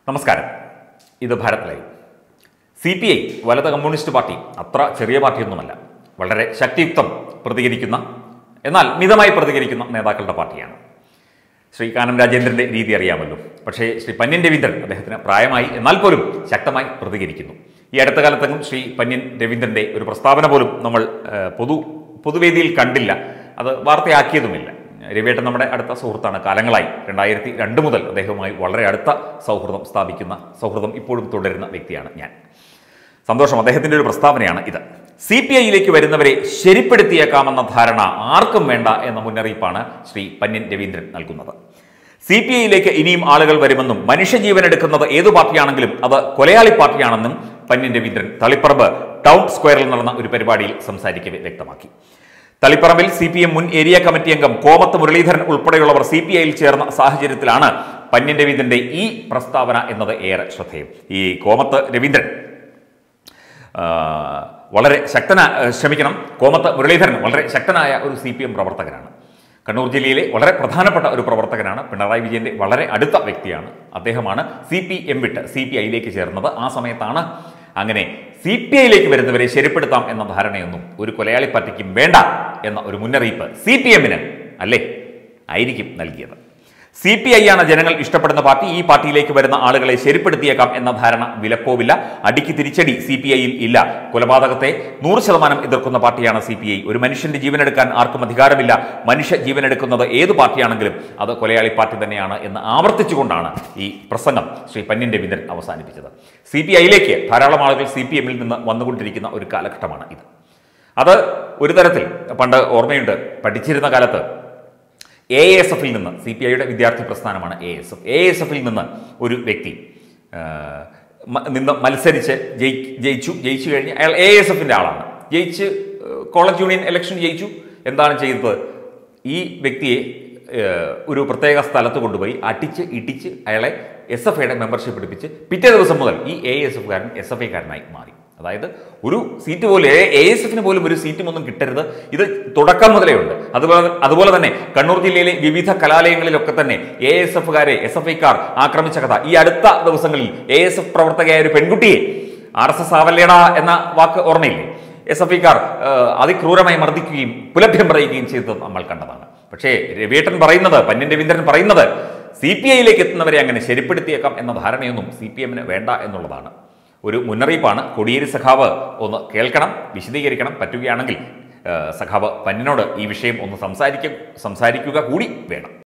നമസ്കാരം ഇത് Bharat live C P I വലത് കമ്മ്യൂണിസ്റ്റ് പാർട്ടി അത്ര ചെറിയ പാർട്ടിയൊന്നുമല്ല വളരെ ശക്തിയുക്തം പ്രതികരിക്കുന്ന എന്നാൽ മിതമായി പ്രതികരിക്കുന്ന നേതാക്കളുടെ പാർട്ടിയാണ് ശ്രീ കാനം രാജേന്ദ്രന്റെ രീതി അറിയാമല്ലോ പക്ഷേ ശ്രീ പന്യൻ രവീന്ദ്രൻ അദ്ദേഹത്തിന് പ്രായമായി എന്നാൽ പോലും ശക്തമായി പ്രതികരിക്കുന്നു ഈ അടുത്ത കാലത്തെങ്ങും ശ്രീ പന്യൻ രവീന്ദ്രന്റെ ഒരു പ്രസ്താവന പോലും നമ്മൾ ഏഹ്, പൊതു പൊതുവേദിയിൽ കണ്ടില്ല അത് വാർത്തയാക്കിയതുമില്ല രവിയേട്ടൻ നമ്മുടെ അടുത്ത സുഹൃത്താണ് കാലങ്ങളായി രണ്ടായിരത്തി രണ്ട് മുതൽ അദ്ദേഹവുമായി വളരെ അടുത്ത സൗഹൃദം സ്ഥാപിക്കുന്ന സൗഹൃദം ഇപ്പോഴും തുടരുന്ന വ്യക്തിയാണ് ഞാൻ സന്തോഷം അദ്ദേഹത്തിന്റെ ഒരു പ്രസ്താവനയാണ് ഇത് സി പി ഐയിലേക്ക് വരുന്നവരെ ശരിപ്പെടുത്തിയേക്കാമെന്ന ധാരണ ആർക്കും വേണ്ട എന്ന മുന്നറിയിപ്പാണ് ശ്രീ പന്യൻ രവീന്ദ്രൻ നൽകുന്നത് സി പി ഐയിലേക്ക് ഇനിയും ആളുകൾ വരുമെന്നും മനുഷ്യജീവൻ എടുക്കുന്നത് ഏതു പാർട്ടിയാണെങ്കിലും അത് കൊലയാളി പാർട്ടിയാണെന്നും പന്യൻ രവീന്ദ്രൻ തളിപ്പറമ്പ് ടൗൺ സ്ക്വയറിൽ നടന്ന ഒരു പരിപാടിയിൽ സംസാരിക്കവെ വ്യക്തമാക്കി തളിപ്പറമ്പിൽ സി പി എം മുൻ ഏരിയ കമ്മിറ്റി അംഗം കോമത്ത് മുരളീധരൻ ഉൾപ്പെടെയുള്ളവർ സി പി ഐയിൽ ചേർന്ന സാഹചര്യത്തിലാണ് പന്യൻ രവീന്ദ്രന്റെ ഈ പ്രസ്താവന എന്നത് ഏറെ ശ്രദ്ധേയം ഈ കോമത്ത് രവീന്ദ്രൻ ആ, വളരെ ശക്തന ആ, ക്ഷമിക്കണം കോമത്ത് മുരളീധരൻ വളരെ ശക്തനായ ഒരു സി പി എം പ്രവർത്തകനാണ് കണ്ണൂർ ജില്ലയിലെ വളരെ പ്രധാനപ്പെട്ട ഒരു പ്രവർത്തകനാണ് പിണറായി വിജയന്റെ വളരെ അടുത്ത വ്യക്തിയാണ് അദ്ദേഹമാണ് സി പി എം വിട്ട് സി പി ഐയിലേക്ക് ചേർന്നത് ആ സമയത്താണ് അങ്ങനെ സി പി ഐയിലേക്ക് വരുന്നവരെ ശരിപ്പെടുത്താം എന്ന ധാരണയൊന്നും ഒരു കൊലയാളി പാർട്ടിക്കും വേണ്ട എന്ന ഒരു മുന്നറിയിപ്പ് സി പി എമ്മിന് അല്ലേ ആയിരിക്കും നൽകിയത് സി പി ഐ ആണ് ജനങ്ങൾ ഇഷ്ടപ്പെടുന്ന പാർട്ടി ഈ പാർട്ടിയിലേക്ക് വരുന്ന ആളുകളെ ശരിപ്പെടുത്തിയേക്കാം എന്ന ധാരണ വിലപ്പോവില്ല അടിക്ക് തിരിച്ചടി സി പി ഐയിൽ ഇല്ല കൊലപാതകത്തെ നൂറ് ശതമാനം എതിർക്കുന്ന പാർട്ടിയാണ് സി പി ഐ ഒരു മനുഷ്യന്റെ ജീവനെടുക്കാൻ ആർക്കും അധികാരമില്ല മനുഷ്യ ജീവനെടുക്കുന്നത് ഏത് പാർട്ടിയാണെങ്കിലും അത് കൊലയാളി പാർട്ടി തന്നെയാണ് എന്ന് ആവർത്തിച്ചുകൊണ്ടാണ് ഈ പ്രസംഗം ശ്രീ പന്യൻ രവീന്ദ്രൻ അവസാനിപ്പിച്ചത് സി പി ഐയിലേക്ക് ധാരാളം ആളുകൾ സി പി എമ്മിൽ നിന്ന് വന്നുകൊണ്ടിരിക്കുന്ന ഒരു കാലഘട്ടമാണ് ഇത് അത് ഒരു തരത്തിൽ പണ്ട് ഓർമ്മയുണ്ട് പഠിച്ചിരുന്ന കാലത്ത് എ എസ് എഫിൽ നിന്ന് സി പി ഐയുടെ വിദ്യാർത്ഥി പ്രസ്ഥാനമാണ് A S F A S എഫിൽ നിന്ന് ഒരു വ്യക്തി ആ, മ- നിന്ന് മത്സരിച്ച് ജയി ജയിച്ചു ജയിച്ചു കഴിഞ്ഞ് അയാൾ എ എസ് എഫിൻ്റെ ആളാണ് ജയിച്ച് ഏഹ്, കോളേജ് യൂണിയൻ ഇലക്ഷൻ ജയിച്ചു എന്താണ് ചെയ്തത് ഈ വ്യക്തിയെ ഏഹ്, ഒരു പ്രത്യേക സ്ഥലത്ത് കൊണ്ടുപോയി അടിച്ച് ഇടിച്ച് അയാളെ എസ് എഫ് ഐയുടെ മെമ്പർഷിപ്പ് എടുപ്പിച്ച് പിറ്റേ ദിവസം മുതൽ ഈ എ എസ് എഫുകാരൻ എസ് എഫ് ഐക്കാരനായി മാറി അതായത് ഒരു സീറ്റ് പോലും എ എസ് എഫിന് പോലും ഒരു സീറ്റും ഒന്നും കിട്ടരുത് ഇത് തുടക്കം മുതലേ ഉണ്ട് അതുപോലെ അതുപോലെ തന്നെ കണ്ണൂർ ജില്ലയിലെ വിവിധ കലാലയങ്ങളിലൊക്കെ തന്നെ എ എസ് എഫുകാരെ എസ് എഫ് ഐക്കാർ ആക്രമിച്ച കഥ ഈ അടുത്ത ദിവസങ്ങളിൽ എ എസ് എഫ് പ്രവർത്തകയായ ഒരു പെൺകുട്ടിയെ ആർ എസ് എസ് ആവല്ലേട എന്ന വാക്ക് ഓർമ്മയില്ലേ എസ് എഫ് ഐക്കാർ അതിക്രൂരമായി മർദ്ദിക്കുകയും പുലഭ്യം പറയുകയും ചെയ്തത് നമ്മൾ കണ്ടതാണ് പക്ഷേ രവിയേട്ടൻ പറയുന്നത് പന്യൻ രവീന്ദ്രൻ പറയുന്നത് സി പി ഐയിലേക്ക് എത്തുന്നവരെ അങ്ങനെ ശരിപ്പെടുത്തിയേക്കാം എന്ന ധാരണയൊന്നും സി പി എമ്മിന് വേണ്ട എന്നുള്ളതാണ് ഒരു മുന്നറിയിപ്പാണ് കൊടിയേരി സഖാവ് ഒന്ന് കേൾക്കണം വിശദീകരിക്കണം പറ്റുകയാണെങ്കിൽ ഏഹ്, സഖാവ് പന്നിനോട് ഈ വിഷയം ഒന്ന് സംസാരിക്ക സംസാരിക്കുക കൂടി വേണം